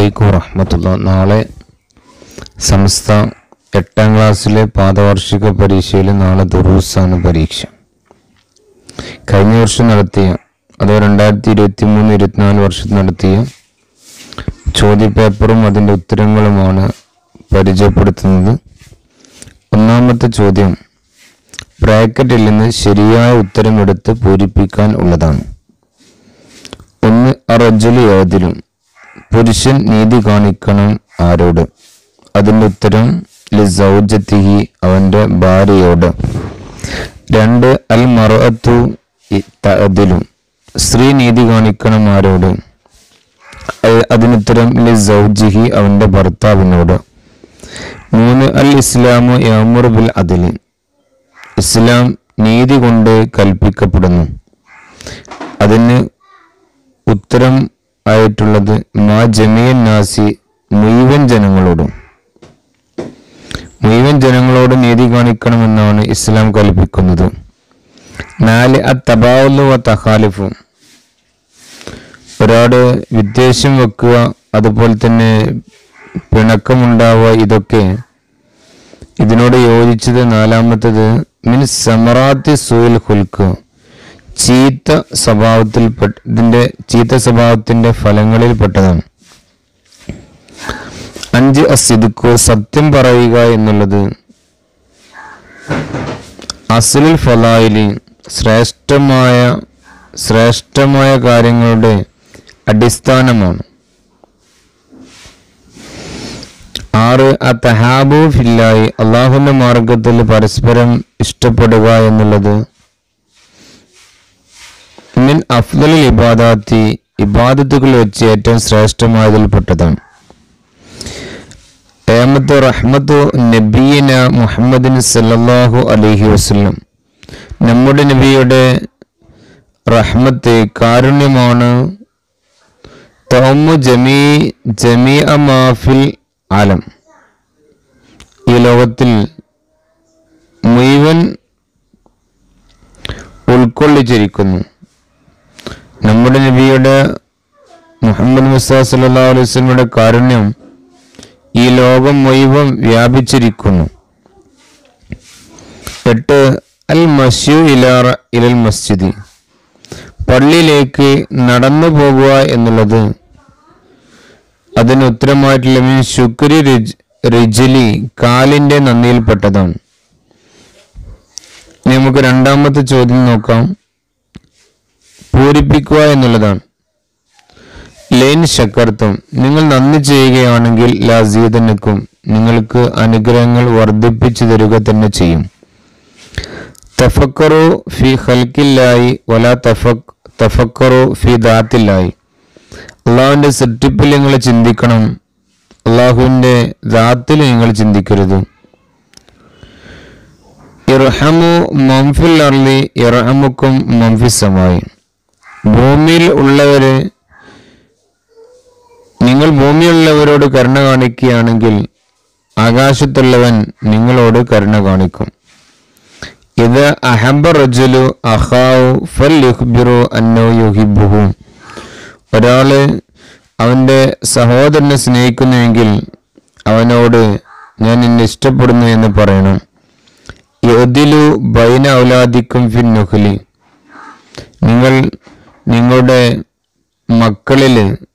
അലൈക്കും വറഹമത്തുള്ള നാളെ സംസ്ഥ എട്ടാം ക്ലാസ്സിലെ പാദവാർഷിക പരീക്ഷയിൽ നാളെ ദുറൂസാണ് പരീക്ഷ കഴിഞ്ഞ വർഷം നടത്തിയ അത് രണ്ടായിരത്തി ഇരുപത്തി മൂന്ന് ഇരുപത്തിനാല് വർഷത്തിൽ നടത്തിയ ചോദ്യപേപ്പറും അതിൻ്റെ ഉത്തരങ്ങളുമാണ് പരിചയപ്പെടുത്തുന്നത് ഒന്നാമത്തെ ചോദ്യം ബ്രാക്കറ്റിൽ നിന്ന് ശരിയായ ഉത്തരം എടുത്ത് പൂരിപ്പിക്കാൻ ഉള്ളതാണ് ഒന്ന് അറജലി ഏതിലും പുരുഷൻ നീതി കാണിക്കണം ആരോട് അതിൻ്റെ ഉത്തരം ലിസൗജത്തിഹി അവൻ്റെ ഭാര്യയോട് രണ്ട് അൽ മറത്തു തഅദിലും സ്ത്രീ നീതി കാണിക്കണം ആരോട് അ- അതിനുത്തരം ലിസൗജിഹി അവൻ്റെ ഭർത്താവിനോട് മൂന്ന് അൽ ഇസ്ലാമു യാമുർ ബിൽ അതിലി ഇസ്ലാം നീതി കൊണ്ട് കൽപ്പിക്കപ്പെടുന്നു അതിന് ഉത്തരം ആയിട്ടുള്ളത് മാ ജമീൻ നാസി മുഴുവൻ ജനങ്ങളോടും മുഴുവൻ ജനങ്ങളോട് നീതി കാണിക്കണമെന്നാണ് ഇസ്ലാം കൽപ്പിക്കുന്നത് നാല് അ തബാവുലു വ തഖാലിഫും ഒരാട് വിദ്വേഷം വെക്കുക അതുപോലെ തന്നെ പിണക്കമുണ്ടാവുക ഇതൊക്കെ ഇതിനോട് യോജിച്ചത് നാലാമത്തത് മിൻ സമറാത്തി സൂൽ ഹുൽക്ക് ചീത്ത സ്വഭാവത്തിൽ ഇതിന്റെ ചീത്ത സ്വഭാവത്തിന്റെ ഫലങ്ങളിൽ പെട്ടതാണ് അഞ്ച് അസിദുക്കു സത്യം പറയുക എന്നുള്ളത് അസുലുൽ ഫലായിലി ശ്രേഷ്ഠമായ ശ്രേഷ്ഠമായ കാര്യങ്ങളുടെ അടിസ്ഥാനമാണ് ആറ് ആ തഹാബു ഫില്ലായി അള്ളാഹുവിന്റെ മാർഗത്തിൽ പരസ്പരം ഇഷ്ടപ്പെടുക എന്നുള്ളത് മിൻ അഫ്ദലിൽ ഇബാദാത്തി ഇബാദത്തുകൾ വെച്ച് ഏറ്റവും ശ്രേഷ്ഠമായതിൽപ്പെട്ടതാണ് ഏമത്ത് റഹ്മത്തു നബീന മുഹമ്മദിൻ സല്ലല്ലാഹു അലൈഹി വസല്ലം നമ്മുടെ നബിയുടെ റഹ്മത്ത് കാരുണ്യമാണ് തൗമു ജമീ ജമീ മാഫിൽ ആലം ഈ ലോകത്തിൽ മുഴുവൻ ഉൾക്കൊള്ളിച്ചിരിക്കുന്നു നമ്മുടെ നബിയുടെ മുഹമ്മദ് മുസ്താ സല്ലാ അലൈഹി വസല്ലമയുടെ കാരുണ്യം ഈ ലോകം മുഴുവൻ വ്യാപിച്ചിരിക്കുന്നു എട്ട് അൽ മസ്യു ഇലാറ ഇലൽ മസ്ജിദി പള്ളിയിലേക്ക് നടന്നു പോകുക എന്നുള്ളത് അതിന് ഉത്തരമായിട്ടുള്ള മീൻ ശുക്രി റിജ് റിജലി കാലിന്റെ നന്ദിയിൽപ്പെട്ടതാണ് ഇനി നമുക്ക് രണ്ടാമത്തെ ചോദ്യം നോക്കാം പൂരിപ്പിക്കുക എന്നുള്ളതാണ് ലൈൻ ശക്കർത്തും നിങ്ങൾ നന്ദി ചെയ്യുകയാണെങ്കിൽ ലാസീതനക്കും നിങ്ങൾക്ക് അനുഗ്രഹങ്ങൾ വർദ്ധിപ്പിച്ചു തരിക തന്നെ ചെയ്യും തഫക്കറു ഫി ഖൽക്കില്ലായി വല തഫക് തഫക്കറു ഫി ദാത്തില്ലായി അള്ളാഹുവിന്റെ സൃഷ്ടിപ്പിൽ നിങ്ങൾ ചിന്തിക്കണം അള്ളാഹുവിന്റെ ദാത്തിൽ നിങ്ങൾ ചിന്തിക്കരുത് ഇർഹമു മംഫിൽ അർലി ഇർഹമുക്കും മംഫിസമായി ഭൂമിയിൽ ഉള്ളവര് നിങ്ങൾ ഭൂമിയിലുള്ളവരോട് കരുണ കാണിക്കുകയാണെങ്കിൽ ആകാശത്തുള്ളവൻ നിങ്ങളോട് കരുണ കാണിക്കും ഇത് അഹബ റജുലു അഹാവു ഫൽ യുഹ്ബിറു അന്നോ യുഹിബുഹു ഒരാള് അവന്റെ സഹോദരനെ സ്നേഹിക്കുന്നുവെങ്കിൽ അവനോട് ഞാൻ നിന്നെ ഇഷ്ടപ്പെടുന്നു എന്ന് പറയണം യദിലു ബൈന ഔലാദിക്കും ഫിൻ നുഹ്ലി നിങ്ങൾ നിങ്ങളുടെ മക്കളിൽ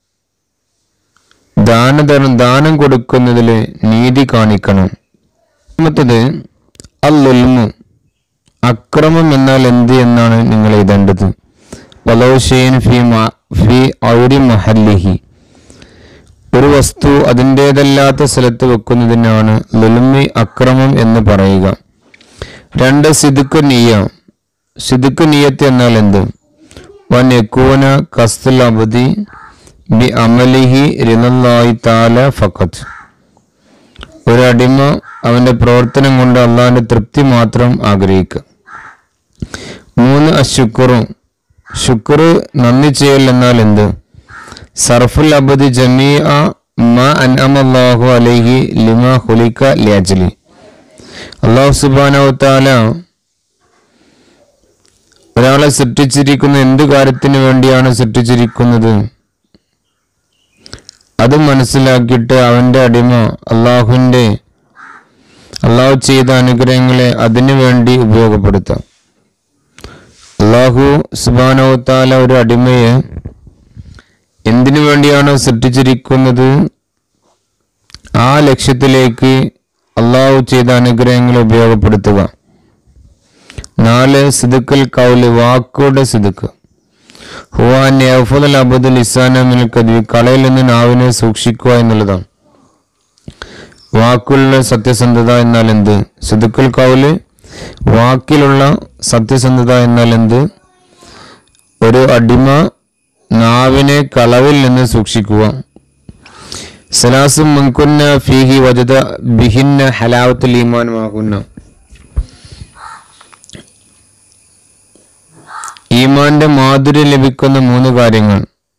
ദാനധനം ദാനം കൊടുക്കുന്നതിൽ നീതി കാണിക്കണം രണ്ടാമത്തത് അല്ലുൽമു അക്രമം എന്നാൽ എന്ത് എന്നാണ് നിങ്ങൾ എഴുതേണ്ടത് വലോഷയൻ ഫി മ- ഫി ഔരി മഹല്ലിഹി ഒരു വസ്തു അതിൻ്റേതല്ലാത്ത സ്ഥലത്ത് വെക്കുന്നതിനാണ് ലുൽമി അക്രമം എന്ന് പറയുക രണ്ട് സിദുക്ക് നീയ സിദുക്ക് നീയത്ത് എന്നാൽ എന്ത് വൻ യക്കൂന കസ്തുൽ അബദി ബി അമലിഹി റിനല്ലാഹി താല ഫഖത്ത് ഒരു അടിമ അവന്റെ പ്രവർത്തനം കൊണ്ട് അള്ളാഹിന്റെ തൃപ്തി മാത്രം ആഗ്രഹിക്കുക മൂന്ന് അശുക്കുറും ശുക്ർ നന്ദി ചെയ്യൽ എന്നാൽ എന്ത് സർഫുൽ അബദി ജമീഅ മ അൻഅമല്ലാഹു അലൈഹി ലിമ ഹുലിക ലിയജ്ലി അള്ളാഹു സുബ്ഹാനഹു തആല ഒരാളെ സൃഷ്ടിച്ചിരിക്കുന്ന എന്ത് കാര്യത്തിന് വേണ്ടിയാണ് സൃഷ്ടിച്ചിരിക്കുന്നത് അത് മനസ്സിലാക്കിയിട്ട് അവൻ്റെ അടിമ അള്ളാഹുവിൻ്റെ അള്ളാഹു ചെയ്ത അനുഗ്രഹങ്ങളെ അതിനു വേണ്ടി ഉപയോഗപ്പെടുത്താം അള്ളാഹു സുബാനോത്താല ഒരു അടിമയെ എന്തിനു വേണ്ടിയാണോ സൃഷ്ടിച്ചിരിക്കുന്നത് ആ ലക്ഷ്യത്തിലേക്ക് അള്ളാഹു ചെയ്ത അനുഗ്രഹങ്ങൾ ഉപയോഗപ്പെടുത്തുക നാല് സിദുക്കൽ കൗല് വാക്കുകളുടെ സിദുക്ക് ഹുവാൻ യഫുദൽ അബുദുൽ ഇസാനമിൽ കദി കളയിൽ നിന്ന് നാവിനെ സൂക്ഷിക്കുക എന്നുള്ളതാണ് വാക്കുകളിലെ സത്യസന്ധത എന്നാൽ എന്ത് സിദുക്കൽ കൗല് വാക്കിലുള്ള സത്യസന്ധത എന്നാൽ എന്ത് ഒരു അടിമ നാവിനെ കളവിൽ നിന്ന് സൂക്ഷിക്കുക സലാസും മുൻകുന്ന ഫീഹി വജത ബിഹിന്ന ഹലാവത്തുൽ ഈമാനുമാകുന്ന ഈമാന്റെ മാധുര്യം ലഭിക്കുന്ന മൂന്ന് കാര്യങ്ങൾ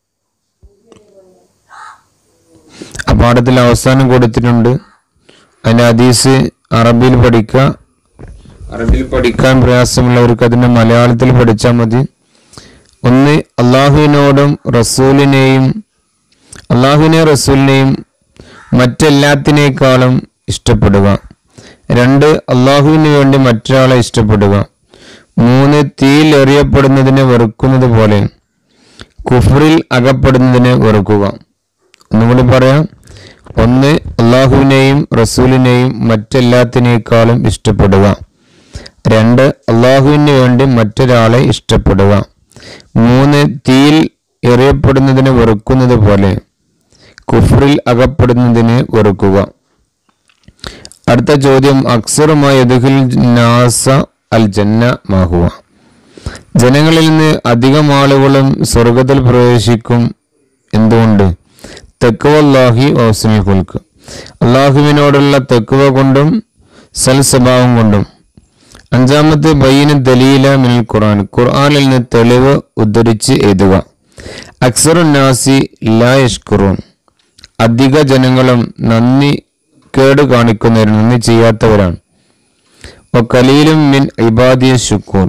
ആ പാഠത്തിൽ അവസാനം കൊടുത്തിട്ടുണ്ട് അതിന്റെ ഹദീസ് അറബിയിൽ പഠിക്കുക അറബിയിൽ പഠിക്കാൻ പ്രയാസമുള്ളവർക്ക് അതിന്റെ മലയാളത്തിൽ പഠിച്ചാൽ മതി ഒന്ന് അള്ളാഹുവിനോടും റസൂലിനെയും അള്ളാഹുവിനെ റസൂലിനെയും മറ്റെല്ലാത്തിനേക്കാളും ഇഷ്ടപ്പെടുക രണ്ട് അള്ളാഹുവിന് വേണ്ടി മറ്റൊരാളെ ഇഷ്ടപ്പെടുക മൂന്ന് തീയിൽ എറിയപ്പെടുന്നതിനെ വെറുക്കുന്നത് പോലെ കുഫറിൽ അകപ്പെടുന്നതിനെ വെറുക്കുക ഒന്നുകൂടി പറയാം ഒന്ന് അള്ളാഹുവിനെയും റസൂലിനെയും മറ്റെല്ലാത്തിനേക്കാളും ഇഷ്ടപ്പെടുക രണ്ട് അള്ളാഹുവിന് വേണ്ടി മറ്റൊരാളെ ഇഷ്ടപ്പെടുക മൂന്ന് തീയിൽ എറിയപ്പെടുന്നതിനെ വെറുക്കുന്നത് പോലെ കുഫറിൽ അകപ്പെടുന്നതിനെ വെറുക്കുക അടുത്ത ചോദ്യം അക്സറുമായി എതുഹിൽ നാസ അൽ ജന്ന മാഹുവ ജനങ്ങളിൽ നിന്ന് അധികം ആളുകളും സ്വർഗത്തിൽ പ്രവേശിക്കും എന്തുകൊണ്ട് തെക്കുവല്ലാഹി ഓസ്നുൽ കുൽക്ക് അള്ളാഹുവിനോടുള്ള തെക്കുവ കൊണ്ടും സൽ സ്വഭാവം കൊണ്ടും അഞ്ചാമത്തെ ബയ്യന ദലീല മിൽ ഖുർആൻ ഖുർആനിൽ നിന്ന് തെളിവ് ഉദ്ധരിച്ച് എഴുതുക അക്സറു നാസി ലാ യഷ്കുറൂൻ അധിക ജനങ്ങളും നന്ദി കേട് കാണിക്കുന്നവർ നന്ദി ചെയ്യാത്തവരാണ് കലീലും മിൻ ഇബാദിയ ശുക്കൂർ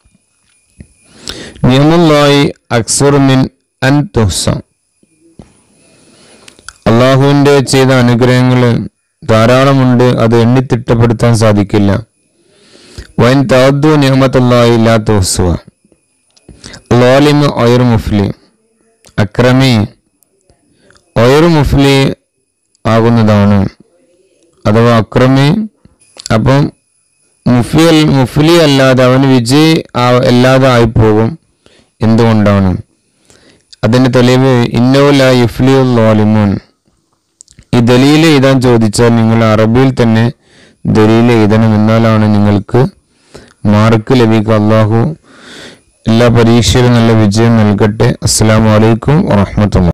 നിയമുല്ലായി അക്സർ മിൻ അൻ തുഹ്സ അള്ളാഹുവിൻ്റെ ചെയ്ത അനുഗ്രഹങ്ങൾ ധാരാളമുണ്ട് അത് എണ്ണിത്തിട്ടപ്പെടുത്താൻ സാധിക്കില്ല വൈൻ തവദ്ദു നിയമത്തുള്ളായി ലാ തുഹ്സുവ ലോലിമ് ഒയർ മുഫ്ലി അക്രമി ഒയർ മുഫ്ലി ആകുന്നതാണ് അഥവാ അക്രമി അപ്പം മുഫിയൽ മുഫ്ലി അല്ലാതെ അവന് വിജയ് ആ- അല്ലാതെ ആയിപ്പോകും എന്തുകൊണ്ടാണ് അതിന്റെ തെളിവ് ഇന്നോല ഇഫ്ലിയുൽ ലോലിമോൻ ഈ ദലീൽ എഴുതാൻ ചോദിച്ചാൽ നിങ്ങൾ അറബിയിൽ തന്നെ ദലീൽ എഴുതണം എന്നാലാണ് നിങ്ങൾക്ക് മാർക്ക് ലഭിക്കുക അള്ളാഹു എല്ലാ പരീക്ഷയിലും നല്ല വിജയം നൽകട്ടെ അസ്സാം വലൈക്കും വാഹമത്തുള്ള